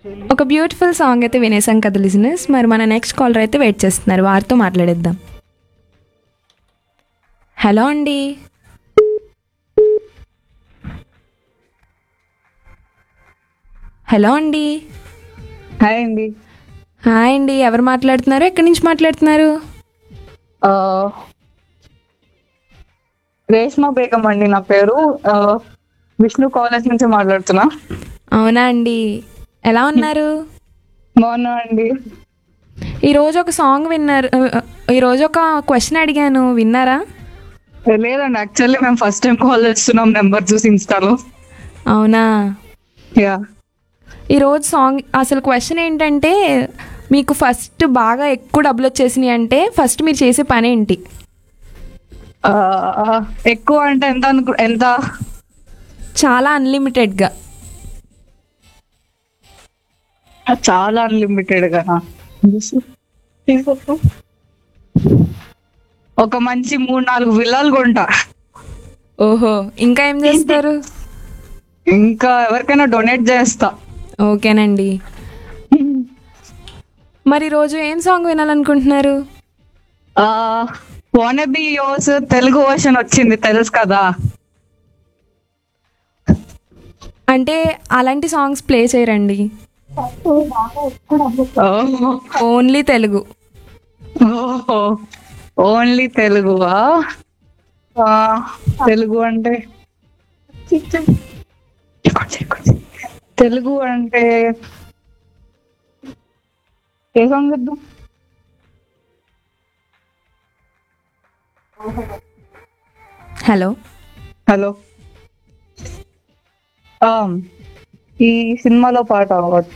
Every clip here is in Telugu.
ఒక బ్యూటిఫుల్ సాంగ్ అయితే వినేసాం కదా లిజినెస్ మరి మన నెక్స్ట్ కాలర్ అయితే వెయిట్ చేస్తున్నారు వారితో మాట్లాడేద్దాం హలో అండి హలో అండి హాయ్ అండి హాయ్ అండి ఎవరు మాట్లాడుతున్నారు ఎక్కడి నుంచి మాట్లాడుతున్నారు ఆ, రేష్మా బేగం అండి నా పేరు ఆ, విష్ణు కాలేజ్ నుంచి మాట్లాడుతున్నా అవునా అండి ఎలా ఉన్నారు బాగున్నా అండి ఈరోజు ఒక సాంగ్ విన్నారు ఈరోజు ఒక క్వశ్చన్ అడిగాను విన్నారా లేదండి యాక్చువల్లీ మేము ఫస్ట్ టైం కాల్ చేస్తున్నాం నెంబర్ చూసి ఇన్స్టాలో అవునా యా ఈరోజు సాంగ్ అసలు క్వశ్చన్ ఏంటంటే మీకు ఫస్ట్ బాగా ఎక్కువ డబ్బులు వచ్చేసినాయి అంటే ఫస్ట్ మీరు చేసే పని ఏంటి ఆ, ఎక్కువ అంటే ఎంత అనుకు ఎంత చాలా అన్లిమిటెడ్గా చాలా అన్లిమిటెడ్ గా ఒక మంచి మూడు నాలుగు విల్లాలు కొంటా ఓహో ఇంకా ఏం చేస్తారు ఇంకా ఎవరికైనా డొనేట్ చేస్తా ఓకేనండి మరి ఈరోజు ఏం సాంగ్ వినాలనుకుంటున్నారు వాన్ బి యోస్ తెలుగు వర్షన్ వచ్చింది తెలుసు కదా అంటే అలాంటి సాంగ్స్ ప్లే చేయరండి ఓన్లీ తెలుగు ఓన్లీ తెలుగువా ఆ, తెలుగు అంటే తెలుగు అంటే ఏ సాంగ్ చేద్దాం హలో హలో ఆ, ఈ సినిమాలో పాట అవ్వచ్చు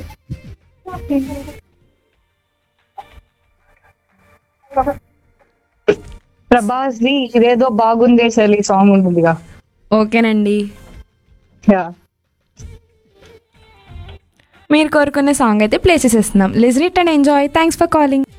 ప్రభాస్ ది ఇదేదో బాగుంది ఈ సాంగ్ ఉంటుందిగా ఓకేనండి యా మీరు కోరుకునే సాంగ్ అయితే ప్లే చేసేస్తున్నాం listen it and enjoy thanks for calling